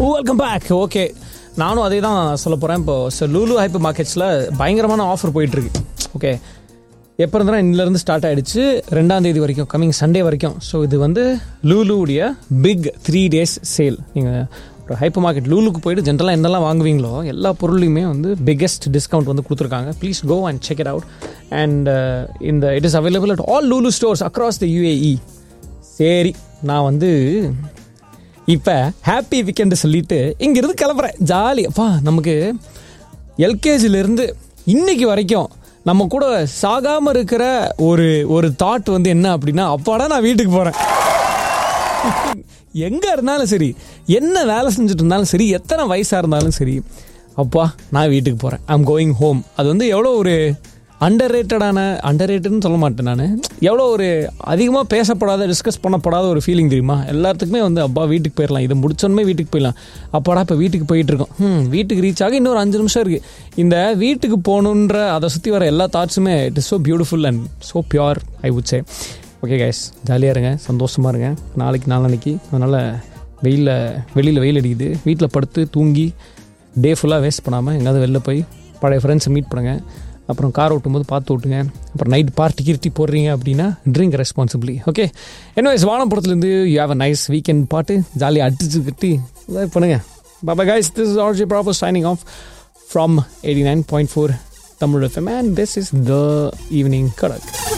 welcome back okay நானும் அதே தான் சொல்ல போகிறேன் இப்போ சார் லூலு ஹைப்பர் மார்க்கெட்ஸில் பயங்கரமான ஆஃபர் போயிட்டுருக்கு ஓகே எப்போ இருந்தால் இன்னிலேருந்து ஸ்டார்ட் ஆகிடுச்சு ரெண்டாம் தேதி வரைக்கும் கம்மிங் சண்டே வரைக்கும் ஸோ இது வந்து லூலுடைய பிக் த்ரீ டேஸ் சேல் நீங்கள் ஒரு ஹைப்பர் மார்க்கெட் லூலுக்கு போயிட்டு ஜென்ரலாக என்னெல்லாம் வாங்குவீங்களோ எல்லா பொருளையுமே வந்து பிக்கெஸ்ட் டிஸ்கவுண்ட் வந்து கொடுத்துருக்காங்க please go and check it out and இந்த it is available at all Lulu stores across the UAE சரி நான் வந்து இப்போ ஹாப்பி வீக்கெண்டு சொல்லிட்டு இங்கிருந்து கிளம்புறேன் ஜாலி அப்பா நமக்கு எல்கேஜிலேருந்து இன்னைக்கு வரைக்கும் நம்ம கூட சாகாமல் இருக்கிற ஒரு ஒரு தாட் வந்து என்ன அப்படின்னா அப்பாடா நான் வீட்டுக்கு போகிறேன் எங்கே இருந்தாலும் சரி என்ன வேலை செஞ்சுட்டு இருந்தாலும் சரி எத்தனை வயசாக இருந்தாலும் சரி அப்பா நான் வீட்டுக்கு போகிறேன் ஐம் கோயிங் ஹோம் அது வந்து எவ்வளோ ஒரு அண்டர் ரேட்டடான அண்டர் ரேட்டட்னு சொல்ல மாட்டேன் நான் எவ்வளோ ஒரு அதிகமாக பேசப்படாத டிஸ்கஸ் பண்ணப்படாத ஒரு ஃபீலிங் தெரியுமா எல்லாத்துக்குமே வந்து அப்பா வீட்டுக்கு போயிடலாம் இதை முடிச்சோன்னே வீட்டுக்கு போயிடலாம் அப்பாடா இப்போ வீட்டுக்கு போயிட்டு இருக்கோம் ம் வீட்டுக்கு ரீச் ஆக இன்னொரு அஞ்சு நிமிஷம் இருக்குது இந்த வீட்டுக்கு போகணுன்ற அதை சுற்றி வர எல்லா தாட்ஸுமே it is so beautiful and so pure I would say okay guys ஜாலியாக இருங்க சந்தோஷமாக இருங்க நாளைக்கு நாளன்னைக்கு அதனால் வெயிலில் வெளியில் வெயில் அடிக்குது வீட்டில் படுத்து தூங்கி டே ஃபுல்லாக வேஸ்ட் பண்ணாமல் எங்கேயாவது வெளில போய் பழைய ஃப்ரெண்ட்ஸை மீட் பண்ணுங்கள் அப்புறம் கார் ஓட்டும்போது பார்த்து ஓட்டுங்க அப்புறம் நைட் பார்ட்டி கிருட்டி போடுறீங்க அப்படின்னா ட்ரிங்க் ரெஸ்பான்சிபிலி ஓகே என்வைஸ் வானப்புறத்துலேருந்து you have a nice weekend பாட்டு ஜாலியாக அடிச்சு கட்டி இதாக பண்ணுங்கள் பாபா guys this is RJ proper signing off from eighty nine point four Tamil FM and this is the evening kadak